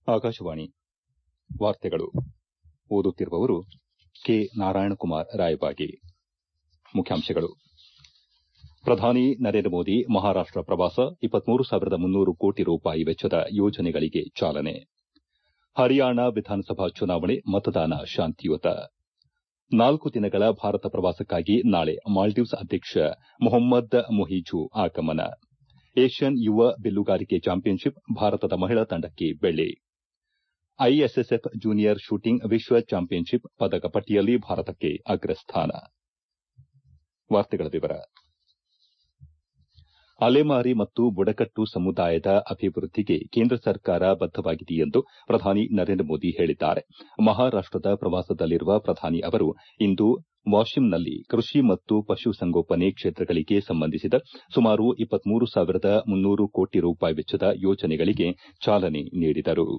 ಆಕಾಶವಾಣಿ ವಾರ್ತೆಗಳು ಓದುತ್ತಿರುವವರು ಕೆ ನಾರಾಯಣಕುಮಾರ್ ರಾಯಬಾಗಿ ಮುಖ್ಯಾಂಶಗಳು ಪ್ರಧಾನಿ ನರೇಂದ್ರ ಮೋದಿ ಮಹಾರಾಷ್ಟ ಪ್ರವಾಸ ಸಾವಿರದ ಕೋಟಿ ರೂಪಾಯಿ ವೆಚ್ಚದ ಯೋಜನೆಗಳಿಗೆ ಚಾಲನೆ ಹರಿಯಾಣ ವಿಧಾನಸಭಾ ಚುನಾವಣೆ ಮತದಾನ ಶಾಂತಿಯುತ ನಾಲ್ಕು ದಿನಗಳ ಭಾರತ ಪ್ರವಾಸಕ್ಕಾಗಿ ನಾಳೆ ಮಾಲ್ಡೀವ್ಸ್ ಅಧ್ಯಕ್ಷ ಮೊಹಮ್ಮದ್ ಮೊಹಿಜು ಆಗಮನ ಏಷ್ಯನ್ ಯುವ ಬಿಲ್ಲುಗಾರಿಕೆ ಚಾಂಪಿಯನ್ಶಿಪ್ ಭಾರತದ ಮಹಿಳಾ ತಂಡಕ್ಕೆ ಬೆಳ್ಳಿ ಐಎಸ್ಎಸ್ಎಫ್ ಜೂನಿಯರ್ ಶೂಟಿಂಗ್ ವಿಶ್ವ ಚಾಂಪಿಯನ್ಶಿಪ್ ಪದಕ ಪಟ್ಟಿಯಲ್ಲಿ ಭಾರತಕ್ಕೆ ಅಗ್ರಸ್ಥಾನ ಅಲೆಮಾರಿ ಮತ್ತು ಬುಡಕಟ್ಟು ಸಮುದಾಯದ ಅಭಿವೃದ್ದಿಗೆ ಕೇಂದ್ರ ಸರ್ಕಾರ ಬದ್ದವಾಗಿದೆ ಎಂದು ಪ್ರಧಾನಿ ನರೇಂದ್ರ ಮೋದಿ ಹೇಳಿದ್ದಾರೆ ಮಹಾರಾಷ್ಟದ ಪ್ರವಾಸದಲ್ಲಿರುವ ಪ್ರಧಾನಿ ಅವರು ಇಂದು ವಾಶಿಂನಲ್ಲಿ ಕೃಷಿ ಮತ್ತು ಪಶುಸಂಗೋಪನೆ ಕ್ಷೇತ್ರಗಳಿಗೆ ಸಂಬಂಧಿಸಿದ ಸುಮಾರು ಸಾವಿರದ ಮುನ್ನೂರು ಕೋಟಿ ರೂಪಾಯಿ ವೆಚ್ಚದ ಯೋಜನೆಗಳಿಗೆ ಚಾಲನೆ ನೀಡಿದರು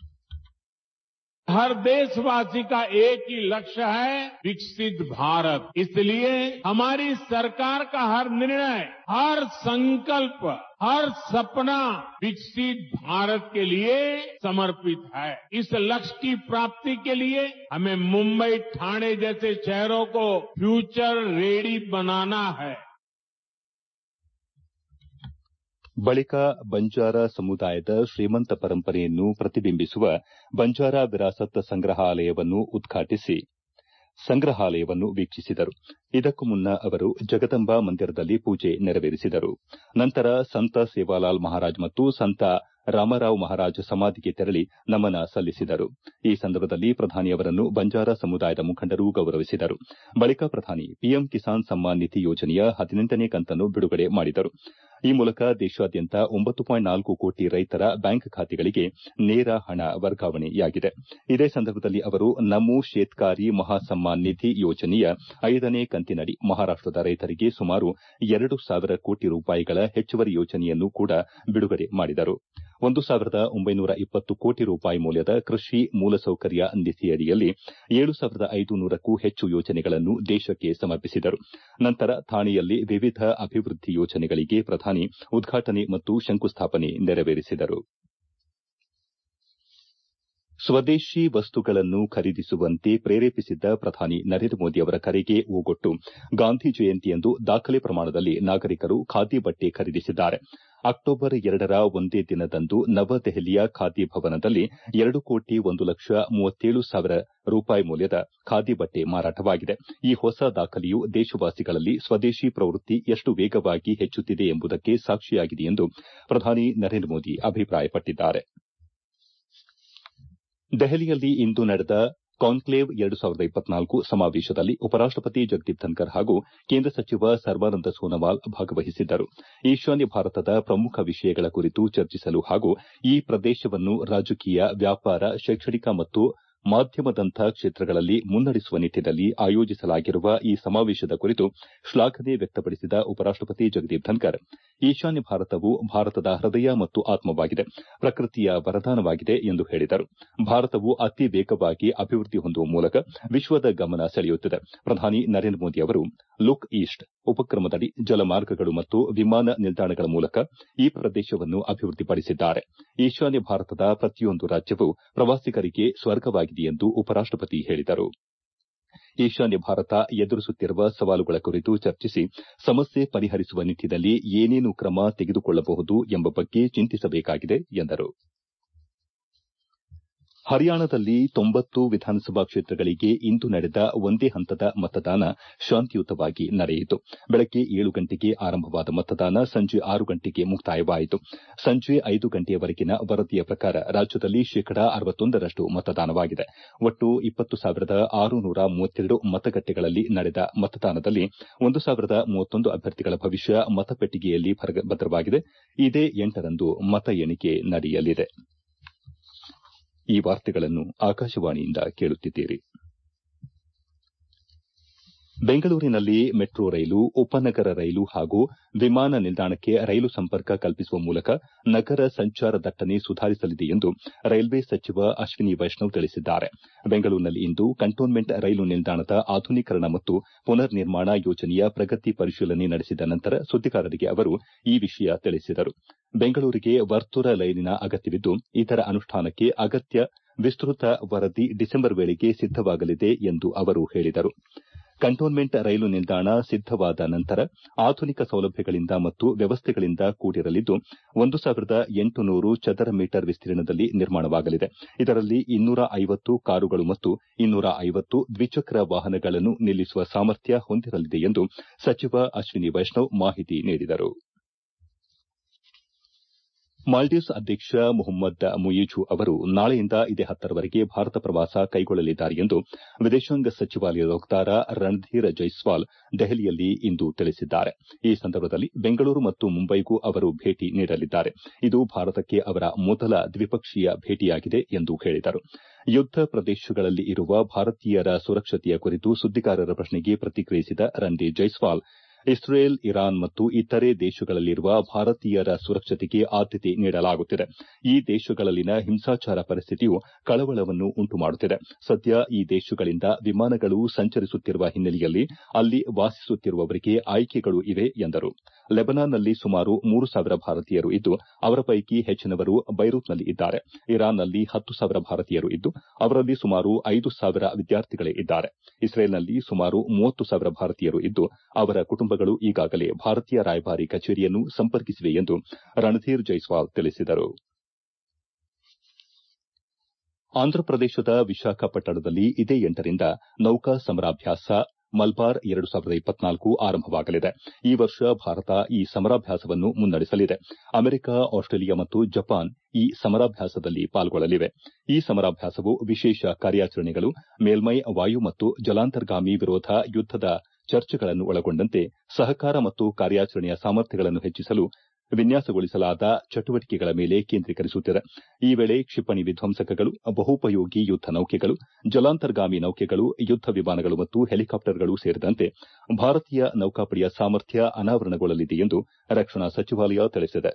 हर देशवासी का एक ही लक्ष्य है विकसित भारत इसलिए हमारी सरकार का हर निर्णय हर संकल्प हर सपना विकसित भारत के लिए समर्पित है इस लक्ष्य की प्राप्ति के लिए हमें मुंबई ठाणे जैसे शहरों को फ्यूचर रेडी बनाना है ಬಳಿಕ ಬಂಜಾರ ಸಮುದಾಯದ ಶ್ರೀಮಂತ ಪರಂಪರೆಯನ್ನು ಪ್ರತಿಬಿಂಬಿಸುವ ಬಂಜಾರ ವಿರಾಸತ್ ಸಂಗ್ರಹಾಲಯವನ್ನು ಉದ್ಘಾಟಿಸಿ ಸಂಗ್ರಹಾಲಯವನ್ನು ವೀಕ್ಷಿಸಿದರು ಇದಕ್ಕೂ ಮುನ್ನ ಅವರು ಜಗದಂಬಾ ಮಂದಿರದಲ್ಲಿ ಪೂಜೆ ನೆರವೇರಿಸಿದರು ನಂತರ ಸಂತ ಸೇವಾಲಾಲ್ ಮಹಾರಾಜ್ ಮತ್ತು ಸಂತ ರಾಮರಾವ್ ಮಹಾರಾಜ್ ಸಮಾಧಿಗೆ ತೆರಳಿ ನಮನ ಸಲ್ಲಿಸಿದರು ಈ ಸಂದರ್ಭದಲ್ಲಿ ಪ್ರಧಾನಿ ಅವರನ್ನು ಬಂಜಾರ ಸಮುದಾಯದ ಮುಖಂಡರು ಗೌರವಿಸಿದರು ಬಳಿಕ ಪ್ರಧಾನಿ ಪಿಎಂ ಕಿಸಾನ್ ಸಮ್ಮಾನ್ ನಿಧಿ ಯೋಜನೆಯ ಹದಿನೆಂಟನೇ ಕಂತನ್ನು ಬಿಡುಗಡೆ ಮಾಡಿದರು ಈ ಮೂಲಕ ದೇಶಾದ್ಯಂತ ಕೋಟಿ ರೈತರ ಬ್ಯಾಂಕ್ ಖಾತೆಗಳಿಗೆ ನೇರ ಹಣ ವರ್ಗಾವಣೆಯಾಗಿದೆ ಇದೇ ಸಂದರ್ಭದಲ್ಲಿ ಅವರು ನಮೋ ಶೇತ್ಕಾರಿ ಮಹಾ ಸಮ್ಮಾನ್ ನಿಧಿ ಯೋಜನೆಯ ಐದನೇ ಕಂತಿನಡಿ ಮಹಾರಾಷ್ಟದ ರೈತರಿಗೆ ಸುಮಾರು ಎರಡು ಸಾವಿರ ಕೋಟಿ ರೂಪಾಯಿಗಳ ಹೆಚ್ಚುವರಿ ಯೋಜನೆಯನ್ನು ಕೂಡ ಬಿಡುಗಡೆ ಮಾಡಿದರು ಒಂದು ಸಾವಿರದ ಒಂಬೈನೂರ ಇಪ್ಪತ್ತು ಕೋಟಿ ರೂಪಾಯಿ ಮೌಲ್ಯದ ಕೃಷಿ ಮೂಲಸೌಕರ್ಯ ನಿಧಿಯಡಿಯಲ್ಲಿ ಏಳು ಸಾವಿರದ ಐದುನೂರಕ್ಕೂ ಹೆಚ್ಚು ಯೋಜನೆಗಳನ್ನು ದೇಶಕ್ಕೆ ಸಮರ್ಪಿಸಿದರು ನಂತರ ಥಾಣೆಯಲ್ಲಿ ವಿವಿಧ ಅಭಿವೃದ್ದಿ ಯೋಜನೆಗಳಿಗೆ ಪ್ರಧಾನಿ ಉದ್ಘಾಟನೆ ಮತ್ತು ಶಂಕುಸ್ಥಾಪನೆ ನೆರವೇರಿಸಿದರು ಸ್ವದೇಶಿ ವಸ್ತುಗಳನ್ನು ಖರೀದಿಸುವಂತೆ ಪ್ರೇರೇಪಿಸಿದ್ದ ಪ್ರಧಾನಿ ನರೇಂದ್ರ ಮೋದಿ ಅವರ ಕರೆಗೆ ಓಗೊಟ್ಟು ಗಾಂಧಿ ಜಯಂತಿಯಂದು ದಾಖಲೆ ಪ್ರಮಾಣದಲ್ಲಿ ನಾಗರಿಕರು ಖಾದಿ ಬಟ್ಟೆ ಖರೀದಿಸಿದ್ದಾರೆ ಅಕ್ಟೋಬರ್ ಎರಡರ ಒಂದೇ ದಿನದಂದು ನವದೆಹಲಿಯ ಖಾದಿ ಭವನದಲ್ಲಿ ಎರಡು ಕೋಟಿ ಒಂದು ಲಕ್ಷ ಮೂವತ್ತೇಳು ಸಾವಿರ ರೂಪಾಯಿ ಮೌಲ್ಯದ ಖಾದಿ ಬಟ್ಟೆ ಮಾರಾಟವಾಗಿದೆ ಈ ಹೊಸ ದಾಖಲೆಯು ದೇಶವಾಸಿಗಳಲ್ಲಿ ಸ್ವದೇಶಿ ಪ್ರವೃತ್ತಿ ಎಷ್ಟು ವೇಗವಾಗಿ ಹೆಚ್ಚುತ್ತಿದೆ ಎಂಬುದಕ್ಕೆ ಸಾಕ್ಷಿಯಾಗಿದೆ ಎಂದು ಪ್ರಧಾನಿ ನರೇಂದ್ರ ಮೋದಿ ಅಭಿಪ್ರಾಯಪಟ್ಟಿದ್ದಾರೆ ದೆಹಲಿಯಲ್ಲಿ ಇಂದು ನಡೆದ ಕಾನ್ಕ್ಲೇವ್ ಎರಡು ಸಾವಿರದ ಇಪ್ಪತ್ನಾಲ್ಕು ಸಮಾವೇಶದಲ್ಲಿ ಉಪರಾಷ್ಟಪತಿ ಜಗದೀಪ್ ಧನ್ಕರ್ ಹಾಗೂ ಕೇಂದ್ರ ಸಚಿವ ಸರ್ಬಾನಂದ ಸೋನೋವಾಲ್ ಭಾಗವಹಿಸಿದ್ದರು ಈಶಾನ್ಯ ಭಾರತದ ಪ್ರಮುಖ ವಿಷಯಗಳ ಕುರಿತು ಚರ್ಚಿಸಲು ಹಾಗೂ ಈ ಪ್ರದೇಶವನ್ನು ರಾಜಕೀಯ ವ್ಯಾಪಾರ ಶೈಕ್ಷಣಿಕ ಮತ್ತು ಮಾಧ್ಯಮದಂಥ ಕ್ಷೇತ್ರಗಳಲ್ಲಿ ಮುನ್ನಡೆಸುವ ನಿಟ್ಟನಲ್ಲಿ ಆಯೋಜಿಸಲಾಗಿರುವ ಈ ಸಮಾವೇಶದ ಕುರಿತು ಶ್ಲಾಘನೆ ವ್ಯಕ್ತಪಡಿಸಿದ ಉಪರಾಷ್ಟಪತಿ ಜಗದೀಪ್ ಧನ್ಕರ್ ಈಶಾನ್ಯ ಭಾರತವು ಭಾರತದ ಹೃದಯ ಮತ್ತು ಆತ್ಮವಾಗಿದೆ ಪ್ರಕೃತಿಯ ವರದಾನವಾಗಿದೆ ಎಂದು ಹೇಳಿದರು ಭಾರತವು ಅತಿ ವೇಗವಾಗಿ ಅಭಿವೃದ್ದಿ ಹೊಂದುವ ಮೂಲಕ ವಿಶ್ವದ ಗಮನ ಸೆಳೆಯುತ್ತಿದೆ ಪ್ರಧಾನಿ ನರೇಂದ್ರ ಮೋದಿ ಅವರು ಲುಕ್ ಈಸ್ಟ್ ಉಪಕ್ರಮದಡಿ ಜಲಮಾರ್ಗಗಳು ಮತ್ತು ವಿಮಾನ ನಿಲ್ದಾಣಗಳ ಮೂಲಕ ಈ ಪ್ರದೇಶವನ್ನು ಅಭಿವೃದ್ದಿಪಡಿಸಿದ್ದಾರೆ ಈಶಾನ್ಯ ಭಾರತದ ಪ್ರತಿಯೊಂದು ರಾಜ್ಯವು ಪ್ರವಾಸಿಗರಿಗೆ ಸ್ವರ್ಗವಾಗಿದೆ ಎಂದು ಉಪರಾಷ್ಟಪತಿ ಹೇಳಿದರು ಈಶಾನ್ಯ ಭಾರತ ಎದುರಿಸುತ್ತಿರುವ ಸವಾಲುಗಳ ಕುರಿತು ಚರ್ಚಿಸಿ ಸಮಸ್ಯೆ ಪರಿಹರಿಸುವ ನಿಟ್ಟನಲ್ಲಿ ಏನೇನು ಕ್ರಮ ತೆಗೆದುಕೊಳ್ಳಬಹುದು ಎಂಬ ಬಗ್ಗೆ ಚಿಂತಿಸಬೇಕಾಗಿದೆ ಎಂದರು ಹರಿಯಾಣದಲ್ಲಿ ತೊಂಬತ್ತು ವಿಧಾನಸಭಾ ಕ್ಷೇತ್ರಗಳಿಗೆ ಇಂದು ನಡೆದ ಒಂದೇ ಹಂತದ ಮತದಾನ ಶಾಂತಿಯುತವಾಗಿ ನಡೆಯಿತು ಬೆಳಗ್ಗೆ ಏಳು ಗಂಟೆಗೆ ಆರಂಭವಾದ ಮತದಾನ ಸಂಜೆ ಆರು ಗಂಟೆಗೆ ಮುಕ್ತಾಯವಾಯಿತು ಸಂಜೆ ಐದು ಗಂಟೆಯವರೆಗಿನ ವರದಿಯ ಪ್ರಕಾರ ರಾಜ್ಯದಲ್ಲಿ ಶೇಕಡಾ ಅರವತ್ತೊಂದರಷ್ಟು ಮತದಾನವಾಗಿದೆ ಒಟ್ಟು ಇಪ್ಪತ್ತು ಸಾವಿರದ ಆರುನೂರ ಮೂವತ್ತೆರಡು ಮತಗಟ್ಟೆಗಳಲ್ಲಿ ನಡೆದ ಮತದಾನದಲ್ಲಿ ಒಂದು ಸಾವಿರದ ಮೂವತ್ತೊಂದು ಅಭ್ಯರ್ಥಿಗಳ ಭವಿಷ್ಯ ಮತಪೆಟ್ಟಿಗೆಯಲ್ಲಿ ಭದ್ರವಾಗಿದೆ ಇದೇ ಎಂಟರಂದು ಮತ ಎಣಿಕೆ ನಡೆಯಲಿದೆ ಈ ವಾರ್ತೆಗಳನ್ನು ಆಕಾಶವಾಣಿಯಿಂದ ಕೇಳುತ್ತಿದ್ದೀರಿ ಬೆಂಗಳೂರಿನಲ್ಲಿ ಮೆಟ್ರೋ ರೈಲು ಉಪನಗರ ರೈಲು ಹಾಗೂ ವಿಮಾನ ನಿಲ್ದಾಣಕ್ಕೆ ರೈಲು ಸಂಪರ್ಕ ಕಲ್ಪಿಸುವ ಮೂಲಕ ನಗರ ಸಂಚಾರ ದಟ್ಟಣೆ ಸುಧಾರಿಸಲಿದೆ ಎಂದು ರೈಲ್ವೆ ಸಚಿವ ಅಶ್ವಿನಿ ವೈಷ್ಣವ್ ತಿಳಿಸಿದ್ದಾರೆ ಬೆಂಗಳೂರಿನಲ್ಲಿಂದು ಕಂಟೋನ್ಮೆಂಟ್ ರೈಲು ನಿಲ್ದಾಣದ ಆಧುನೀಕರಣ ಮತ್ತು ಪುನರ್ ನಿರ್ಮಾಣ ಯೋಜನೆಯ ಪ್ರಗತಿ ಪರಿಶೀಲನೆ ನಡೆಸಿದ ನಂತರ ಸುದ್ದಿಗಾರರಿಗೆ ಅವರು ಈ ವಿಷಯ ತಿಳಿಸಿದರು ಬೆಂಗಳೂರಿಗೆ ವರ್ತುಲ ರೈಲಿನ ಅಗತ್ಯವಿದ್ದು ಇದರ ಅನುಷ್ಠಾನಕ್ಕೆ ಅಗತ್ಯ ವಿಸ್ತೃತ ವರದಿ ಡಿಸೆಂಬರ್ ವೇಳೆಗೆ ಸಿದ್ದವಾಗಲಿದೆ ಎಂದು ಅವರು ಹೇಳಿದರು ಕಂಟೋನ್ಮೆಂಟ್ ರೈಲು ನಿಲ್ದಾಣ ಸಿದ್ದವಾದ ನಂತರ ಆಧುನಿಕ ಸೌಲಭ್ಯಗಳಿಂದ ಮತ್ತು ವ್ಯವಸ್ಥೆಗಳಿಂದ ಕೂಡಿರಲಿದ್ದು ಒಂದು ಸಾವಿರದ ಎಂಟುನೂರು ಚದರ ಮೀಟರ್ ವಿಸ್ತೀರ್ಣದಲ್ಲಿ ನಿರ್ಮಾಣವಾಗಲಿದೆ ಇದರಲ್ಲಿ ಇನ್ನೂರ ಐವತ್ತು ಕಾರುಗಳು ಮತ್ತು ಇನ್ನೂರ ಐವತ್ತು ದ್ವಿಚಕ್ರ ವಾಹನಗಳನ್ನು ನಿಲ್ಲಿಸುವ ಸಾಮರ್ಥ್ಯ ಹೊಂದಿರಲಿದೆ ಎಂದು ಸಚಿವ ಅಶ್ವಿನಿ ವೈಷ್ಣವ್ ಮಾಹಿತಿ ನೀಡಿದರು ಮಾಲ್ಡೀವ್ಸ್ ಅಧ್ಯಕ್ಷ ಮೊಹಮ್ಮದ್ ಮುಯಿಜು ಅವರು ನಾಳೆಯಿಂದ ಇದೇ ಹತ್ತರವರೆಗೆ ಭಾರತ ಪ್ರವಾಸ ಕೈಗೊಳ್ಳಲಿದ್ದಾರೆ ಎಂದು ವಿದೇಶಾಂಗ ಸಚಿವಾಲಯದ ವಕ್ತಾರ ರಣಧೀರ್ ಜೈಸ್ವಾಲ್ ದೆಹಲಿಯಲ್ಲಿ ಇಂದು ತಿಳಿಸಿದ್ದಾರೆ ಈ ಸಂದರ್ಭದಲ್ಲಿ ಬೆಂಗಳೂರು ಮತ್ತು ಮುಂಬೈಗೂ ಅವರು ಭೇಟಿ ನೀಡಲಿದ್ದಾರೆ ಇದು ಭಾರತಕ್ಕೆ ಅವರ ಮೊದಲ ದ್ವಿಪಕ್ಷೀಯ ಭೇಟಿಯಾಗಿದೆ ಎಂದು ಹೇಳಿದರು ಯುದ್ದ ಪ್ರದೇಶಗಳಲ್ಲಿ ಇರುವ ಭಾರತೀಯರ ಸುರಕ್ಷತೆಯ ಕುರಿತು ಸುದ್ದಿಗಾರರ ಪ್ರಶ್ನೆಗೆ ಪ್ರತಿಕ್ರಿಯಿಸಿದ ರಣಧೀರ್ ಜೈಸ್ವಾಲ್ ಇಸ್ರೇಲ್ ಇರಾನ್ ಮತ್ತು ಇತರೆ ದೇಶಗಳಲ್ಲಿರುವ ಭಾರತೀಯರ ಸುರಕ್ಷತೆಗೆ ಆದ್ಯತೆ ನೀಡಲಾಗುತ್ತಿದೆ ಈ ದೇಶಗಳಲ್ಲಿನ ಹಿಂಸಾಚಾರ ಪರಿಸ್ಥಿತಿಯು ಕಳವಳವನ್ನು ಉಂಟುಮಾಡುತ್ತಿದೆ ಸದ್ಯ ಈ ದೇಶಗಳಿಂದ ವಿಮಾನಗಳು ಸಂಚರಿಸುತ್ತಿರುವ ಹಿನ್ನೆಲೆಯಲ್ಲಿ ಅಲ್ಲಿ ವಾಸಿಸುತ್ತಿರುವವರಿಗೆ ಆಯ್ಕೆಗಳು ಇವೆ ಎಂದರು ಲೆಬನಾನ್ನಲ್ಲಿ ಸುಮಾರು ಮೂರು ಸಾವಿರ ಭಾರತೀಯರು ಇದ್ದು ಅವರ ಪೈಕಿ ಹೆಚ್ಚಿನವರು ಬೈರೂತ್ನಲ್ಲಿ ಇದ್ದಾರೆ ಇರಾನ್ನಲ್ಲಿ ಹತ್ತು ಸಾವಿರ ಭಾರತೀಯರು ಇದ್ದು ಅವರಲ್ಲಿ ಸುಮಾರು ಐದು ಸಾವಿರ ವಿದ್ಯಾರ್ಥಿಗಳೇ ಇದ್ದಾರೆ ಇಸ್ರೇಲ್ನಲ್ಲಿ ಸುಮಾರು ಮೂವತ್ತು ಸಾವಿರ ಭಾರತೀಯರು ಇದ್ದು ಅವರ ಕುಟುಂಬಗಳು ಈಗಾಗಲೇ ಭಾರತೀಯ ರಾಯಭಾರಿ ಕಚೇರಿಯನ್ನು ಸಂಪರ್ಕಿಸಿವೆ ಎಂದು ರಣಧೀರ್ ಜೈಸ್ವಾಲ್ ತಿಳಿಸಿದರು ಆಂಧ್ರಪ್ರದೇಶದ ವಿಶಾಖಪಟ್ಟಣದಲ್ಲಿ ಇದೇ ಎಂಟರಿಂದ ನೌಕಾ ಸಮರಾಭ್ಯಾಸ ಮಲ್ಬಾರ್ ಎರಡು ಸಾವಿರದ ಇಪ್ಪತ್ನಾಲ್ಕು ಆರಂಭವಾಗಲಿದೆ ಈ ವರ್ಷ ಭಾರತ ಈ ಸಮರಾಭ್ಯಾಸವನ್ನು ಮುನ್ನಡೆಸಲಿದೆ ಅಮೆರಿಕ ಆಸ್ಟ್ರೇಲಿಯಾ ಮತ್ತು ಜಪಾನ್ ಈ ಸಮರಾಭ್ಯಾಸದಲ್ಲಿ ಪಾಲ್ಗೊಳ್ಳಲಿವೆ ಈ ಸಮರಾಭ್ಯಾಸವು ವಿಶೇಷ ಕಾರ್ಯಾಚರಣೆಗಳು ಮೇಲ್ಮೈ ವಾಯು ಮತ್ತು ಜಲಾಂತರ್ಗಾಮಿ ವಿರೋಧ ಯುದ್ದದ ಚರ್ಚೆಗಳನ್ನು ಒಳಗೊಂಡಂತೆ ಸಹಕಾರ ಮತ್ತು ಕಾರ್ಯಾಚರಣೆಯ ಸಾಮರ್ಥ್ಯಗಳನ್ನು ಹೆಚ್ಚಿಸಲು ವಿನ್ಯಾಸಗೊಳಿಸಲಾದ ಚಟುವಟಿಕೆಗಳ ಮೇಲೆ ಕೇಂದ್ರೀಕರಿಸುತ್ತಿದೆ ಈ ವೇಳೆ ಕ್ಷಿಪಣಿ ವಿಧ್ವಂಸಕಗಳು ಬಹುಪಯೋಗಿ ಯುದ್ದ ನೌಕೆಗಳು ಜಲಾಂತರ್ಗಾಮಿ ನೌಕೆಗಳು ಯುದ್ದ ವಿಮಾನಗಳು ಮತ್ತು ಹೆಲಿಕಾಪ್ಟರ್ಗಳು ಸೇರಿದಂತೆ ಭಾರತೀಯ ನೌಕಾಪಡೆಯ ಸಾಮರ್ಥ್ಯ ಅನಾವರಣಗೊಳ್ಳಲಿದೆ ಎಂದು ರಕ್ಷಣಾ ಸಚಿವಾಲಯ ತಿಳಿಸಿದೆ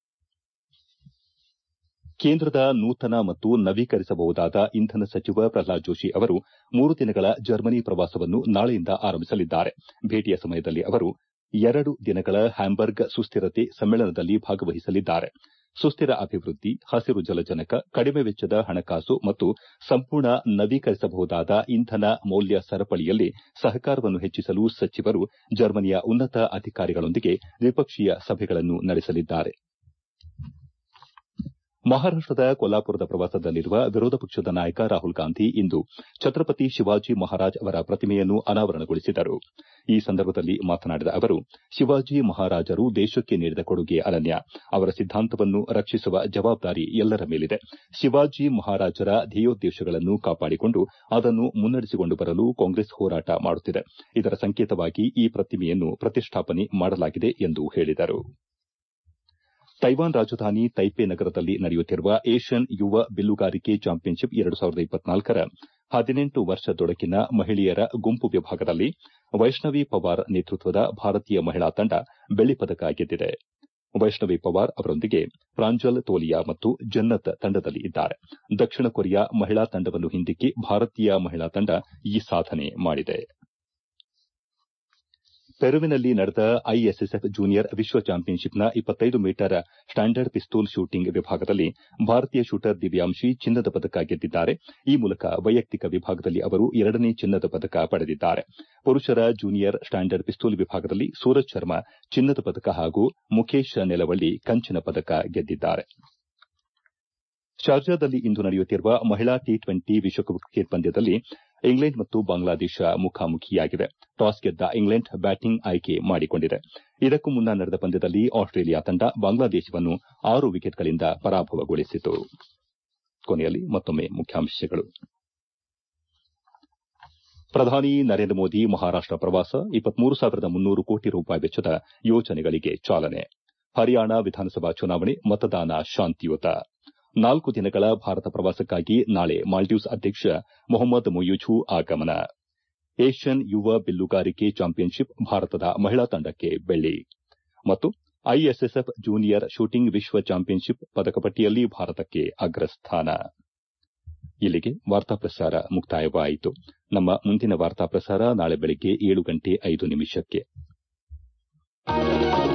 ಕೇಂದ್ರದ ನೂತನ ಮತ್ತು ನವೀಕರಿಸಬಹುದಾದ ಇಂಧನ ಸಚಿವ ಪ್ರಹ್ಲಾದ್ ಜೋಶಿ ಅವರು ಮೂರು ದಿನಗಳ ಜರ್ಮನಿ ಪ್ರವಾಸವನ್ನು ನಾಳೆಯಿಂದ ಆರಂಭಿಸಲಿದ್ದಾರೆ ಭೇಟಿಯ ಸಮಯದಲ್ಲಿ ಅವರು ಎರಡು ದಿನಗಳ ಹ್ಯಾಂಬರ್ಗ್ ಸುಸ್ಥಿರತೆ ಸಮ್ಮೇಳನದಲ್ಲಿ ಭಾಗವಹಿಸಲಿದ್ದಾರೆ ಸುಸ್ಥಿರ ಅಭಿವೃದ್ಧಿ ಹಸಿರು ಜಲಜನಕ ಕಡಿಮೆ ವೆಚ್ಚದ ಹಣಕಾಸು ಮತ್ತು ಸಂಪೂರ್ಣ ನವೀಕರಿಸಬಹುದಾದ ಇಂಧನ ಮೌಲ್ಯ ಸರಪಳಿಯಲ್ಲಿ ಸಹಕಾರವನ್ನು ಹೆಚ್ಚಿಸಲು ಸಚಿವರು ಜರ್ಮನಿಯ ಉನ್ನತ ಅಧಿಕಾರಿಗಳೊಂದಿಗೆ ದ್ವಿಪಕ್ಷೀಯ ಸಭೆಗಳನ್ನು ನಡೆಸಲಿದ್ದಾರೆ ಮಹಾರಾಷ್ಟದ ಕೊಲ್ಲಾಪುರದ ಪ್ರವಾಸದಲ್ಲಿರುವ ವಿರೋಧ ಪಕ್ಷದ ನಾಯಕ ರಾಹುಲ್ ಗಾಂಧಿ ಇಂದು ಛತ್ರಪತಿ ಶಿವಾಜಿ ಮಹಾರಾಜ್ ಅವರ ಪ್ರತಿಮೆಯನ್ನು ಅನಾವರಣಗೊಳಿಸಿದರು ಈ ಸಂದರ್ಭದಲ್ಲಿ ಮಾತನಾಡಿದ ಅವರು ಶಿವಾಜಿ ಮಹಾರಾಜರು ದೇಶಕ್ಕೆ ನೀಡಿದ ಕೊಡುಗೆ ಅನನ್ಯ ಅವರ ಸಿದ್ದಾಂತವನ್ನು ರಕ್ಷಿಸುವ ಜವಾಬ್ದಾರಿ ಎಲ್ಲರ ಮೇಲಿದೆ ಶಿವಾಜಿ ಮಹಾರಾಜರ ಧ್ಯೇಯೋದ್ದೇಶಗಳನ್ನು ಕಾಪಾಡಿಕೊಂಡು ಅದನ್ನು ಮುನ್ನಡೆಸಿಕೊಂಡು ಬರಲು ಕಾಂಗ್ರೆಸ್ ಹೋರಾಟ ಮಾಡುತ್ತಿದೆ ಇದರ ಸಂಕೇತವಾಗಿ ಈ ಪ್ರತಿಮೆಯನ್ನು ಪ್ರತಿಷ್ಠಾಪನೆ ಮಾಡಲಾಗಿದೆ ಎಂದು ಹೇಳಿದರು ತೈವಾನ್ ರಾಜಧಾನಿ ತೈಪೆ ನಗರದಲ್ಲಿ ನಡೆಯುತ್ತಿರುವ ಏಷ್ಯನ್ ಯುವ ಬಿಲ್ಲುಗಾರಿಕೆ ಚಾಂಪಿಯನ್ಶಿಪ್ ಎರಡು ಸಾವಿರದ ಇಪ್ಪತ್ನಾಲ್ಕರ ಹದಿನೆಂಟು ವರ್ಷದೊಳಗಿನ ಮಹಿಳೆಯರ ಗುಂಪು ವಿಭಾಗದಲ್ಲಿ ವೈಷ್ಣವಿ ಪವಾರ್ ನೇತೃತ್ವದ ಭಾರತೀಯ ಮಹಿಳಾ ತಂಡ ಬೆಳ್ಳಿ ಪದಕ ಗೆದ್ದಿದೆ ವೈಷ್ಣವಿ ಪವಾರ್ ಅವರೊಂದಿಗೆ ಪ್ರಾಂಜಲ್ ತೋಲಿಯಾ ಮತ್ತು ಜನ್ನತ್ ತಂಡದಲ್ಲಿ ಇದ್ದಾರೆ ದಕ್ಷಿಣ ಕೊರಿಯಾ ಮಹಿಳಾ ತಂಡವನ್ನು ಹಿಂದಿಕ್ಕಿ ಭಾರತೀಯ ಮಹಿಳಾ ತಂಡ ಈ ಸಾಧನೆ ಮಾಡಿದೆ ಪೆರುವಿನಲ್ಲಿ ನಡೆದ ಐಎಸ್ಎಸ್ಎಫ್ ಜೂನಿಯರ್ ವಿಶ್ವ ಚಾಂಪಿಯನ್ಶಿಪ್ನ ಇಪ್ಪತ್ತೈದು ಮೀಟರ್ ಸ್ಟ್ಯಾಂಡರ್ಡ್ ಪಿಸ್ತೂಲ್ ಶೂಟಿಂಗ್ ವಿಭಾಗದಲ್ಲಿ ಭಾರತೀಯ ಶೂಟರ್ ದಿವ್ಯಾಂಶಿ ಚಿನ್ನದ ಪದಕ ಗೆದ್ದಿದ್ದಾರೆ ಈ ಮೂಲಕ ವೈಯಕ್ತಿಕ ವಿಭಾಗದಲ್ಲಿ ಅವರು ಎರಡನೇ ಚಿನ್ನದ ಪದಕ ಪಡೆದಿದ್ದಾರೆ ಪುರುಷರ ಜೂನಿಯರ್ ಸ್ಟ್ಯಾಂಡರ್ಡ್ ಪಿಸ್ತೂಲ್ ವಿಭಾಗದಲ್ಲಿ ಸೂರಜ್ ಶರ್ಮಾ ಚಿನ್ನದ ಪದಕ ಹಾಗೂ ಮುಖೇಶ್ ನೆಲವಳ್ಳಿ ಕಂಚಿನ ಪದಕ ಗೆದ್ದಿದ್ದಾರೆ ಶಾರ್ಜಾದಲ್ಲಿ ಇಂದು ನಡೆಯುತ್ತಿರುವ ಮಹಿಳಾ ಟಿ ಟ್ವೆಂಟಿ ವಿಶ್ವಕಪ್ ಕ್ರಿಕೆಟ್ ಪಂದ್ಯದಲ್ಲಿ ಇಂಗ್ಲೆಂಡ್ ಮತ್ತು ಬಾಂಗ್ಲಾದೇಶ ಮುಖಾಮುಖಿಯಾಗಿವೆ ಟಾಸ್ ಗೆದ್ದ ಇಂಗ್ಲೆಂಡ್ ಬ್ಯಾಟಿಂಗ್ ಆಯ್ಕೆ ಮಾಡಿಕೊಂಡಿದೆ ಇದಕ್ಕೂ ಮುನ್ನ ನಡೆದ ಪಂದ್ಯದಲ್ಲಿ ಆಸ್ಟ್ರೇಲಿಯಾ ತಂಡ ಬಾಂಗ್ಲಾದೇಶವನ್ನು ಆರು ವಿಕೆಟ್ಗಳಿಂದ ಪರಾಭವಗೊಳಿಸಿತು ಕೊನೆಯಲ್ಲಿ ಮತ್ತೊಮ್ಮೆ ಮುಖ್ಯಾಂಶಗಳು ಪ್ರಧಾನಿ ನರೇಂದ್ರ ಮೋದಿ ಮಹಾರಾಷ್ಟ ಪ್ರವಾಸ ಇಪ್ಪತ್ಮೂರು ಸಾವಿರದ ಮುನ್ನೂರು ಕೋಟಿ ರೂಪಾಯಿ ವೆಚ್ಚದ ಯೋಜನೆಗಳಿಗೆ ಚಾಲನೆ ಹರಿಯಾಣ ವಿಧಾನಸಭಾ ಚುನಾವಣೆ ಮತದಾನ ಶಾಂತಿಯುತ ನಾಲ್ಕು ದಿನಗಳ ಭಾರತ ಪ್ರವಾಸಕ್ಕಾಗಿ ನಾಳೆ ಮಾಲ್ಡೀವ್ಸ್ ಅಧ್ಯಕ್ಷ ಮೊಹಮ್ಮದ್ ಮೊಯೂಝು ಆಗಮನ ಏಷ್ಯನ್ ಯುವ ಬಿಲ್ಲುಗಾರಿಕೆ ಚಾಂಪಿಯನ್ಶಿಪ್ ಭಾರತದ ಮಹಿಳಾ ತಂಡಕ್ಕೆ ಬೆಳ್ಳಿ ಮತ್ತು ಐಎಸ್ಎಸ್ಎಫ್ ಜೂನಿಯರ್ ಶೂಟಿಂಗ್ ವಿಶ್ವ ಚಾಂಪಿಯನ್ಶಿಪ್ ಪದಕಪಟ್ಟಿಯಲ್ಲಿ ಭಾರತಕ್ಕೆ ಅಗ್ರಸ್ಥಾನ ಇಲ್ಲಿಗೆ ವಾರ್ತಾ ಪ್ರಸಾರ ಮುಕ್ತಾಯವಾಯಿತು ನಮ್ಮ ಮುಂದಿನ ವಾರ್ತಾ ಪ್ರಸಾರ ನಾಳೆ ಬೆಳಗ್ಗೆ ಏಳು ಗಂಟೆ ಐದು ನಿಮಿಷಕ್ಕೆ